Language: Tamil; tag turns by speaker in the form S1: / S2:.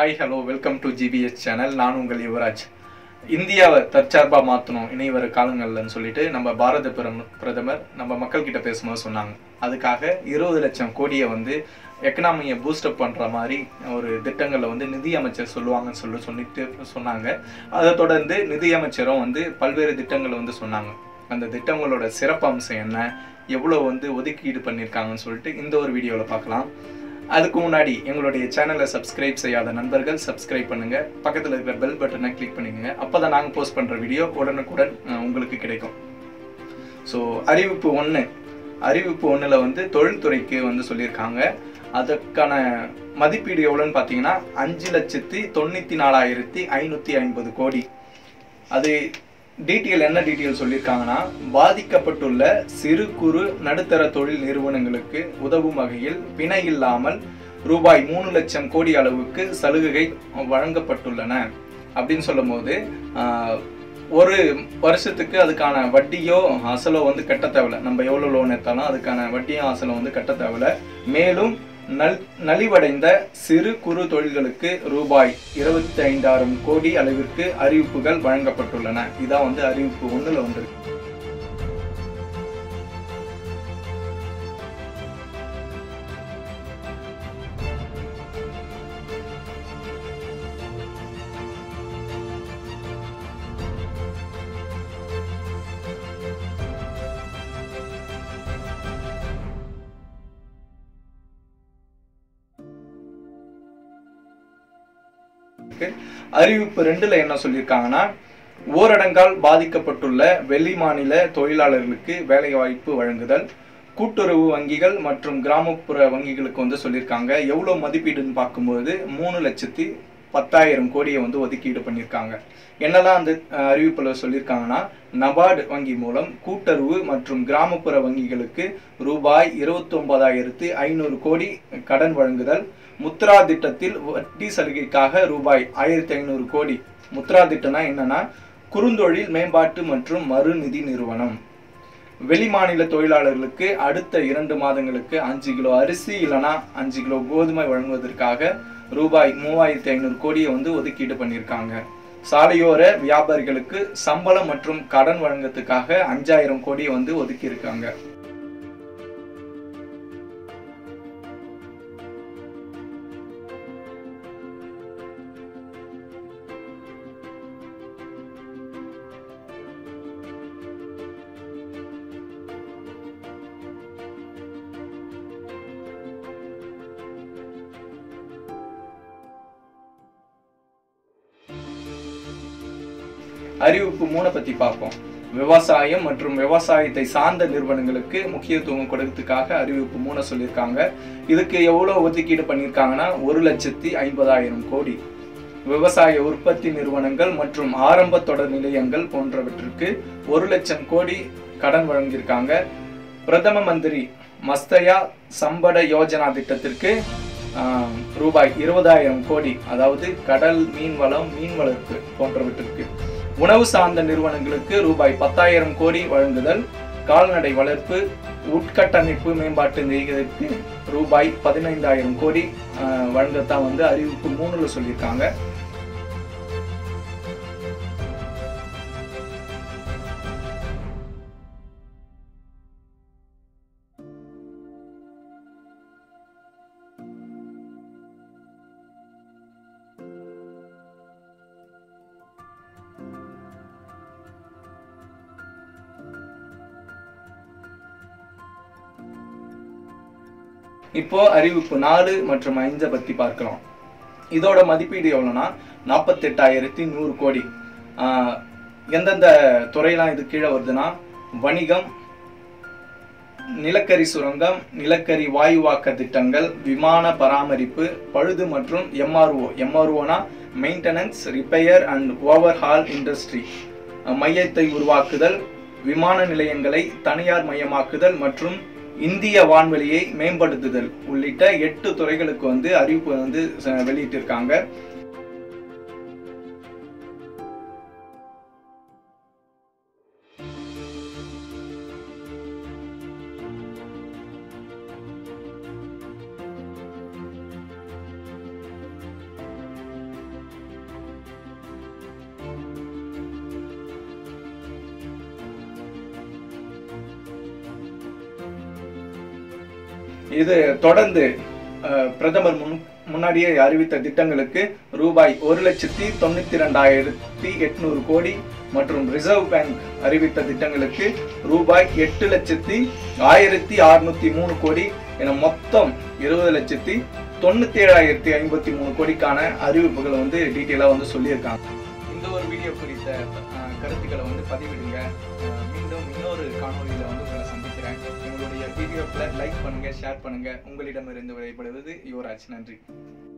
S1: hi hello welcome to GPS channel நான் உங்கள் யுவராஜ் இந்தியாவை தற்சார்பாக மாற்றணும் இனி வர காலங்கள்லன்னு சொல்லிட்டு நம்ம பாரத பிரம பிரதமர் நம்ம மக்கள்கிட்ட பேசும்போது சொன்னாங்க அதுக்காக இருபது லட்சம் கோடியை வந்து எக்கனாமியை பூஸ்டப் பண்ணுற மாதிரி ஒரு திட்டங்களை வந்து நிதி அமைச்சர் சொல்லுவாங்கன்னு சொல்லி சொல்லிட்டு சொன்னாங்க அதை தொடர்ந்து நிதி அமைச்சரும் வந்து பல்வேறு திட்டங்களை வந்து சொன்னாங்க அந்த திட்டங்களோட சிறப்பம்சம் என்ன எவ்வளோ வந்து ஒதுக்கீடு பண்ணியிருக்காங்கன்னு சொல்லிட்டு இந்த ஒரு வீடியோவில் பார்க்கலாம் அதுக்கு முன்னாடி எங்களுடைய சேனலை சப்ஸ்கிரைப் செய்யாத நண்பர்கள் சப்ஸ்கிரைப் பண்ணுங்க பக்கத்தில் இருக்கிற பெல் பட்டனை கிளிக் பண்ணிக்கோங்க அப்போ தான் நாங்கள் போஸ்ட் பண்ணுற வீடியோ உடனுக்குடன் அஹ், உங்களுக்கு கிடைக்கும் ஸோ அறிவிப்பு ஒன்று அறிவிப்பு ஒன்றில் வந்து தொழில்துறைக்கு வந்து சொல்லியிருக்காங்க அதுக்கான மதிப்பீடு எவ்வளோன்னு பார்த்தீங்கன்னா அஞ்சு லட்சத்தி தொண்ணூற்றி நாலாயிரத்தி ஐநூற்றி ஐம்பது கோடி அது டீட்டெயில் என்ன டீட்டெயில் சொல்லியிருக்காங்கன்னா பாதிக்கப்பட்டுள்ள சிறு குறு நடுத்தர தொழில் நிறுவனங்களுக்கு உதவும் வகையில் பிணை இல்லாமல் ரூபாய் மூணு லட்சம் கோடி அளவுக்கு சலுகைகள் வழங்கப்பட்டுள்ளன அப்படின்னு சொல்லும்போது ஆஹ், ஒரு வருஷத்துக்கு அதுக்கான வட்டியோ அசலோ வந்து கட்ட தேவையில்ல நம்ம எவ்வளோ லோன் எடுத்தாலும் அதுக்கான வட்டியும் அசலும் வந்து கட்ட தேவையில்ல மேலும் நல் நலிவடைந்த சிறு குறு தொழில்களுக்கு ரூபாய் இருபத்தி ஐந்தாயிரம் கோடி அளவிற்கு அறிவிப்புகள் வழங்கப்பட்டுள்ளன இதான் வந்து அறிவிப்பு ஒண்ணுல வந்து இருக்கு அறிவிப்பு ரெண்டுல என்ன சொல்லியிருக்காங்கன்னா ஊரடங்கால் பாதிக்கப்பட்டுள்ள வெளி மாநில தொழிலாளர்களுக்கு வேலைவாய்ப்பு வழங்குதல் கூட்டுறவு வங்கிகள் மற்றும் கிராமப்புற வங்கிகளுக்கு வந்து சொல்லியிருக்காங்க எவ்வளோ மதிப்பீடுன்னு பார்க்கும்போது மூணு லட்சத்தி பத்தாயிரம் கோடியை வந்து ஒதுக்கீடு பண்ணியிருக்காங்க என்னெல்லாம் அந்த அஹ், அறிவிப்புல சொல்லியிருக்காங்கன்னா நபார்டு வங்கி மூலம் கூட்டுறவு மற்றும் கிராமப்புற வங்கிகளுக்கு ரூபாய் இருபத்தி ஒன்பதாயிரத்து ஐநூறு கோடி கடன் வழங்குதல் முத்ரா திட்டத்தில் வட்டி சலுகைக்காக ரூபாய் ஆயிரத்தி ஐநூறு கோடி முத்ரா திட்டம்னா என்னன்னா குறுந்தொழில் மேம்பாட்டு மற்றும் மறுநிதி நிறுவனம் வெளிமாநில தொழிலாளர்களுக்கு அடுத்த இரண்டு மாதங்களுக்கு அஞ்சு கிலோ அரிசி இல்லைன்னா அஞ்சு கிலோ கோதுமை வழங்குவதற்காக ரூபாய் மூவாயிரத்தி ஐநூறு கோடியை வந்து ஒதுக்கீடு பண்ணியிருக்காங்க சாலையோர வியாபாரிகளுக்கு சம்பளம் மற்றும் கடன் வழங்கத்துக்காக அஞ்சாயிரம் கோடியை வந்து ஒதுக்கியிருக்காங்க அறிவிப்பு மூணை பத்தி பார்ப்போம் விவசாயம் மற்றும் விவசாயத்தை சார்ந்த நிறுவனங்களுக்கு முக்கியத்துவம் கொடுக்கறதுக்காக அறிவிப்பு மூணை சொல்லியிருக்காங்க இதுக்கு எவ்வளவு ஒதுக்கீடு பண்ணியிருக்காங்கன்னா ஒரு லட்சத்தி ஐம்பதாயிரம் கோடி விவசாய உற்பத்தி நிறுவனங்கள் மற்றும் ஆரம்ப தொடர் நிலையங்கள் போன்றவற்றிற்கு ஒரு லட்சம் கோடி கடன் வழங்கியிருக்காங்க பிரதம மந்திரி மஸ்தயா சம்பட யோஜனா திட்டத்திற்கு ஆஹ், ரூபாய் இருபதாயிரம் கோடி அதாவது கடல் மீன் வளம் மீன் வளர்ப்பு போன்றவற்றிற்கு உணவு சார்ந்த நிறுவனங்களுக்கு ரூபாய் பத்தாயிரம் கோடி வழங்குதல் கால்நடை வளர்ப்பு உட்கட்டமைப்பு மேம்பாட்டு நிதியத்திற்கு ரூபாய் பதினைந்தாயிரம் கோடி ஆஹ், வழங்கத்தான் வந்து அறிவிப்பு மூணுல சொல்லியிருக்காங்க இப்போ அறிவிப்பு நாலு மற்றும் ஐந்தை பத்தி பார்க்கலாம் இதோட மதிப்பீடு எவ்வளோனா நாற்பத்தெட்டாயிரத்தி நூறு கோடி ஆஹ், எந்தெந்த துறையெல்லாம் இது கீழே வருதுன்னா வணிகம் நிலக்கரி சுரங்கம் நிலக்கரி வாயுவாக்க திட்டங்கள் விமான பராமரிப்பு பழுது மற்றும் எம்ஆர்ஓ எம்ஆர்ஓனா maintenance repair and overhaul industry மையத்தை உருவாக்குதல் விமான நிலையங்களை தனியார் மயமாக்குதல் மற்றும் இந்திய வான்வெளியை மேம்படுத்துதல் உள்ளிட்ட எட்டு துறைகளுக்கு வந்து அறிவிப்பு வந்து ச- வெளியிட்டிருக்காங்க இது தொடர்ந்து அஹ், பிரதமர் முன் முன்னாடியே அறிவித்த திட்டங்களுக்கு ரூபாய் ஒரு லட்சத்தி தொண்ணூத்தி ரெண்டாயிரத்தி எட்நூறு கோடி மற்றும் ரிசர்வ் பேங்க் அறிவித்த திட்டங்களுக்கு ரூபாய் எட்டு லட்சத்தி ஆயிரத்தி அறுநூத்தி மூணு கோடி என மொத்தம் இருபது லட்சத்தி தொண்ணூத்தி ஏழாயிரத்தி ஐம்பத்தி மூணு கோடிக்கான அறிவிப்புகளை வந்து டீட்டெயிலாக வந்து சொல்லியிருக்காங்க இந்த ஒரு வீடியோ குறித்த அஹ், கருத்துக்களை வந்து பதிவிடுங்க அஹ், மீண்டும் இன்னொரு காணொலியில வந்து உங்களை சந்திக்கிறேன் உங்களுடைய வீடியோக்களை லைக் பண்ணுங்க ஷேர் பண்ணுங்க உங்களிடமிருந்து விடைபடுவது யுவராஜ் நன்றி